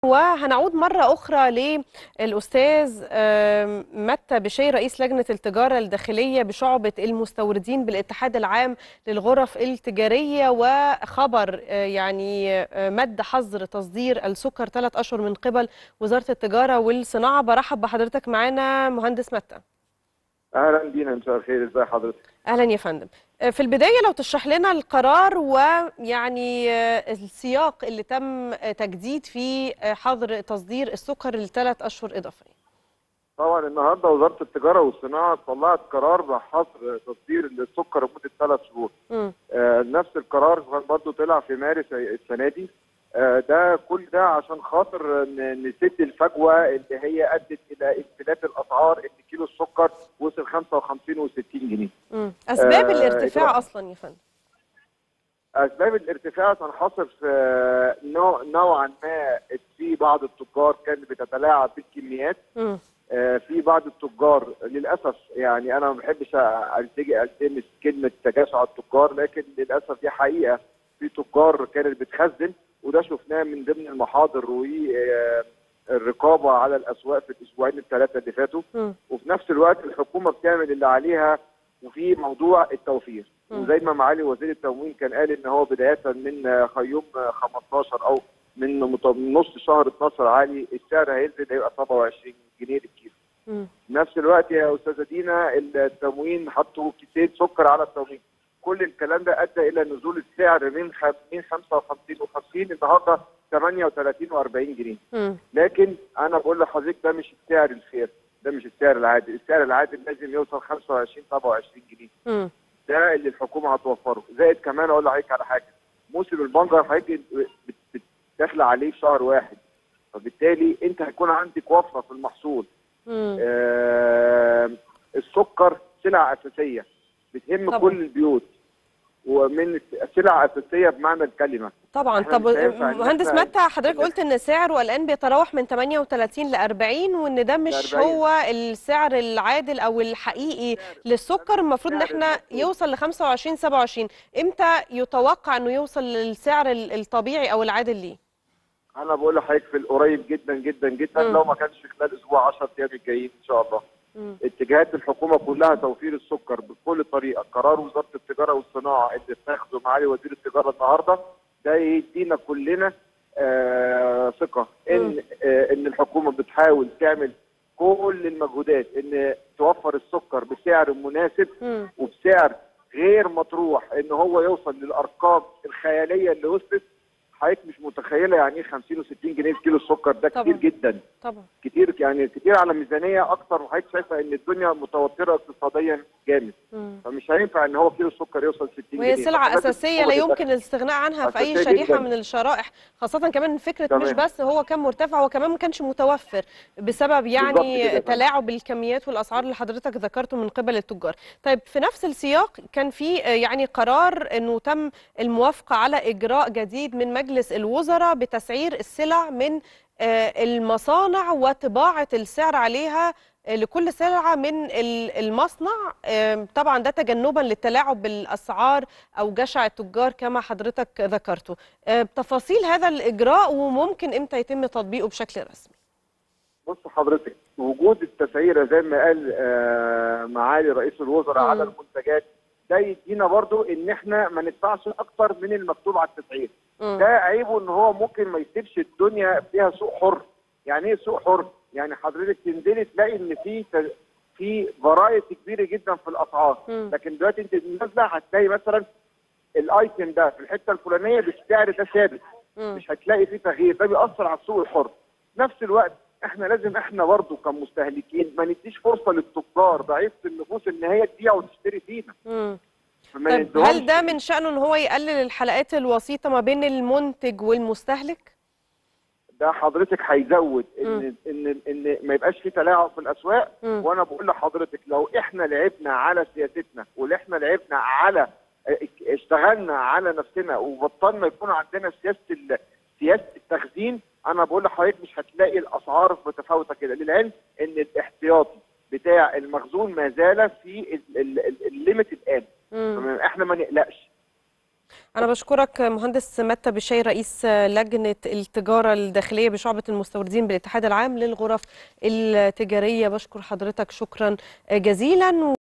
وهنعود مرة أخرى للأستاذ آم، متى بشير رئيس لجنة التجارة الداخلية بشعبة المستوردين بالاتحاد العام للغرف التجارية وخبر آه، يعني آه، مد حظر تصدير السكر ثلاث أشهر من قبل وزارة التجارة والصناعة برحب بحضرتك معانا مهندس متى اهلا بينا مساء الخير ازي حضرتك اهلا يا فندم آه، في البدايه لو تشرح لنا القرار ويعني آه، السياق اللي تم آه، تجديد فيه آه، حظر تصدير السكر لثلاث اشهر اضافيه طبعا النهارده وزاره التجاره والصناعه طلعت قرار بحظر تصدير السكر لمده ثلاث شهور مم. آه نفس القرار كان برضه طلع في مارس السنه دي آه ده كل ده عشان خاطر ن- نسد الفجوه اللي هي ادت الى انفلات الاسعار ان كيلو السكر وصل 55 و60 جنيه مم. اسباب آه، الارتفاع إجراء. اصلا يا فندم اسباب الارتفاع تنحصر في نوع نوعا ما في بعض التجار كانت بتتلاعب بالكميات مم. آه، في بعض التجار للاسف يعني انا ما بحبش التجي التمس كلمه تجاشع التجار لكن للاسف دي حقيقه في تجار كانت بتخزن وده شفناه من ضمن المحاضر والرقابه على الاسواق في الاسبوعين الثلاثه اللي فاتوا مم. وفي نفس الوقت الحكومه بتعمل اللي عليها وفي موضوع التوفير مم. وزي ما معالي وزير التموين كان قال ان هو بدايه من خيوم 15 او من مت- من نص شهر 12 عالي السعر هينزل هيبقى 27 جنيه للكيلو مم. في نفس الوقت يا استاذه دينا التموين حطوا كيسين سكر على التموين كل الكلام ده ادى الى نزول السعر من خم- من 55 و50 النهارده 38 و40 جنيه مم. لكن انا بقول لحضرتك ده مش السعر الفير ده مش السعر العادل السعر العادل لازم يوصل 25 27 جنيه مم. ده اللي الحكومه هتوفره زائد كمان اقول لحضرتك على حاجه موسم البنجر حضرتك بت- بت- داخله عليه في شهر واحد فبالتالي انت هيكون عندك وفره في المحصول مم. آه السكر سلعه اساسيه بتهم طبعا. كل البيوت ومن سلعه اساسيه بمعنى الكلمه طبعا إحنا طب مش هينفع إن مهندس إحنا- متى حضرتك قلت ان سعره الان بيتراوح من 38 ل 40 وان ده مش 40. هو السعر العادل او الحقيقي للسكر المفروض ان السعر احنا المفروض. يوصل ل 25 27 امتى يتوقع انه يوصل للسعر ال- الطبيعي او العادل ليه انا بقول لحضرتك في القريب جدا جدا جدا مم. لو ما كانش في خلال اسبوع 10 ايام الجايين ان شاء الله مم. اتجاهات الحكومه كلها توفير السكر بكل طريقه قرار وزاره التجاره والصناعه اللي اتخذه معالي وزير التجاره النهارده ده يدينا كلنا آه ثقه ان آه ان الحكومه بتحاول تعمل كل المجهودات ان توفر السكر بسعر مناسب مم. وبسعر غير مطروح ان هو يوصل للارقام الخياليه اللي وصلت حضرتك مش متخيله يعني ايه 50 و60 جنيه كيلو السكر ده طبعاً. كتير جدا طبعا كتير يعني كتير على ميزانيه اكتر وحضرتك شايفه ان الدنيا متوتره اقتصاديا جامد مم. فمش هينفع ان هو كيلو السكر يوصل 60 جنيه وهي سلعة فلازم أساسية لا الحكومة يمكن تتدخل. الاستغناء عنها في أي أساسية شريحة جداً. من الشرائح خاصة كمان فكرة مش تمام. بس هو كان مرتفع هو كمان ما كانش متوفر بسبب يعني بالظبط كده. تلاعب الكميات والأسعار اللي حضرتك ذكرته من قبل التجار طيب في نفس السياق كان في آه، يعني قرار أنه تم الموافقة على إجراء جديد من مجلس الوزراء بتسعير السلع من آه، المصانع وطباعة السعر عليها آه، لكل سلعة من ال- المصنع آه، طبعا ده تجنبا للتلاعب بالأسعار أو جشع التجار كما حضرتك ذكرته آه، تفاصيل هذا الإجراء وممكن إمتى يتم تطبيقه بشكل رسمي بص حضرتك وجود التسعيره زي ما قال آه معالي رئيس الوزراء مم. على المنتجات ده يدينا برضو ان احنا ما ندفعش اكتر من المكتوب على التسعير مم. ده عيبه ان هو ممكن ما يسيبش الدنيا فيها سوق حر يعني ايه سوق حر يعني حضرتك تنزلي تلاقي ان في ت- في فرايتي كبيره جدا في الاسعار مم. لكن دلوقتي انت نازله هتلاقي مثلا الايتم ده في الحته الفلانيه بالسعر ده ثابت مم. مش هتلاقي فيه تغيير ده بيأثر على السوق الحر في نفس الوقت احنا لازم احنا برضو كمستهلكين ما نديش فرصه للتجار ضعيفه النفوس ان هي تبيع وتشتري فينا مم. فما طيب نديهمش- هل ده من شأنه ان هو يقلل الحلقات الوسيطة ما بين المنتج والمستهلك؟ ده حضرتك هيزود ان مم. ان ان ما يبقاش في تلاعب في الاسواق مم. وانا بقول لحضرتك لو احنا لعبنا على سياستنا واللي احنا لعبنا على اشتغلنا على نفسنا وبطلنا يكون عندنا سياسه ال- سياسه التخزين انا بقول لحضرتك مش هتلاقي الاسعار متفاوته كده للعلم ان الاحتياطي بتاع المخزون ما زال في ال- ال- ال- الليميت الان مم. احنا ما نقلقش أنا بشكرك مهندس متى بشاي رئيس لجنة التجارة الداخلية بشعبة المستوردين بالاتحاد العام للغرف التجارية بشكر حضرتك شكرا جزيلا